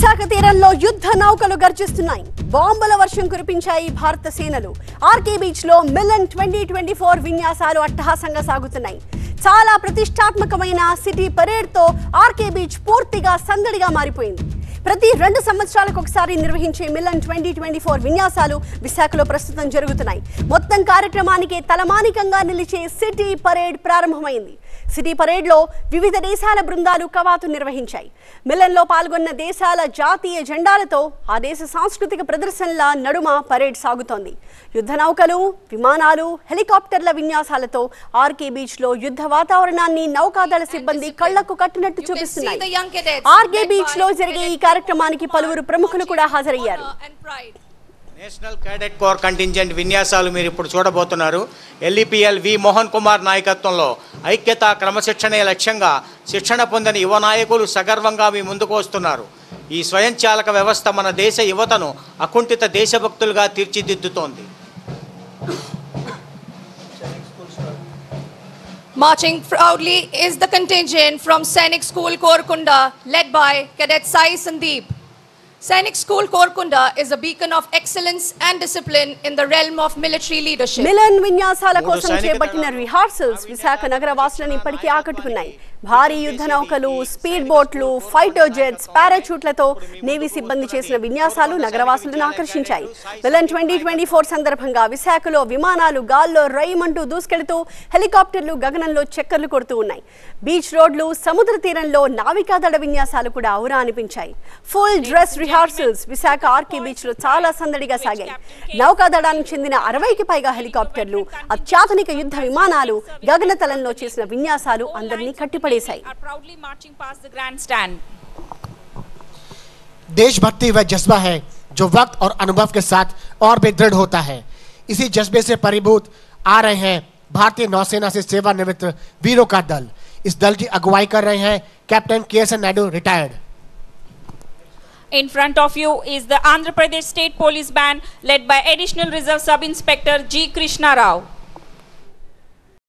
విశాఖ తీరంలో యుద్ధ నౌకలు గర్జిస్తున్నాయి బాంబుల వర్షం కురిపించాయి భారత సేనలు ఆర్కే బీచ్ లో మిలన్ ట్వంటీ ట్వంటీ ఫోర్ విన్యాసాలు అట్టహాసంగా సాగుతున్నాయి చాలా ప్రతిష్టాత్మకమైన సిటీ పరేడ్ తో ఆర్కే బీచ్ పూర్తిగా సందడిగా మారిపోయింది ప్రతి రెండు సంవత్సరాలకు ఒకసారి నిర్వహించే మిలన్ ట్వంటీ ట్వంటీ ఫోర్ విన్యాసాలు విశాఖలో ప్రస్తుతం జరుగుతున్నాయి మొత్తం కార్యక్రమానికి తలమానికంగా నిలిచే సిటీ పరేడ్ ప్రారంభమైంది సిటీ పరేడ్లో వివిధ దేశాల బృందాలు కవాతు నిర్వహించాయి మిలన్లో పాల్గొన్న దేశాల జాతీయ జెండాలతో ఆ దేశ సాంస్కృతిక ప్రదర్శనల నడుమ పరేడ్ సాగుతోంది యుద్ధ నౌకలు విమానాలు హెలికాప్టర్ల విన్యాసాలతో ఆర్కే బీచ్ లో యుద్ధ వాతావరణాన్ని నౌకాదళ సిబ్బంది కళ్లకు కట్టినట్టు చూపిస్తున్నాయి ఆర్కే బీచ్ లో జరిగే ఈ కార్యక్రమానికి పలువురు ప్రముఖులు కూడా హాజరయ్యారు నేషనల్ క్యాడెట్ కోర్ కంటింజెంట్ విన్యాసాలు మీరు ఇప్పుడు చూడబోతున్నారు ఎల్ఈపిఎల్ వి మోహన్ కుమార్ నాయకత్వంలో ఐక్యత క్రమశిక్షణే లక్ష్యంగా శిక్షణ పొందిన యువ నాయకులు సగర్వంగా మీ ముందుకు వస్తున్నారు ఈ స్వయంచాలక వ్యవస్థ మన దేశ యువతను అకుంఠిత దేశభక్తులుగా తీర్చిదిద్దుతోంది Marching proudly is the contingent from Sainik School Korkunda, led by Cadet Sai Sandeep. Sainik School Korkunda is a beacon of excellence and discipline in the realm of military leadership. Milan విన్యాసాల మూడు కోసం సైనిక చేపట్టిన దళాలు, రిహార్సల్స్ విశాఖ నగర వాసులను ఇప్పటికీ ఆకట్టుకున్నాయి భారీ యుద్ధ నౌకలు స్పీడ్ బోట్లు ఫైటర్ జెట్స్ పారాచూట్లతో నేవీ సిబ్బంది చేసిన విన్యాసాలు నగరవాసులను ఆకర్షించాయి మిలన్ ట్వంటీ ట్వంటీ ఫోర్ సందర్భంగా విశాఖలో విమానాలు గాల్లో రైమంటూ దూసుకెళ్తూ హెలికాప్టర్లు గగనంలో చక్కర్లు కొడుతూ ఉన్నాయి బీచ్ రోడ్లు సముద్ర తీరంలో నావికాదళ విన్యాసాలు కూడా ఔరా అనిపించాయి full dress rehearsals Visakha RK beach లో చాలా సందడిగా సాగాయి నౌకాదళానికి చెందిన అరవైకి పైగా హెలికాప్టర్లు అత్యాధునిక యుద్ధ విమానాలు గగనతలంలో చేసిన విన్యాసాలు అందరినీ కట్టిపడేశాయి are proudly marching past the grandstand. देशभक्ति वह जज्बा है जो वक्त और अनुभव के साथ और भी दृढ़ होता है इसी जज्बे से परिभूत आ रहे हैं भारतीय नौसेना से सेवानिवृत्त वीरों का दल इस दल की अगुवाई कर रहे हैं captain K S Naidu retired In front of you is the Andhra Pradesh State Police Band led by Additional Reserve Sub Inspector G. Krishna Rao.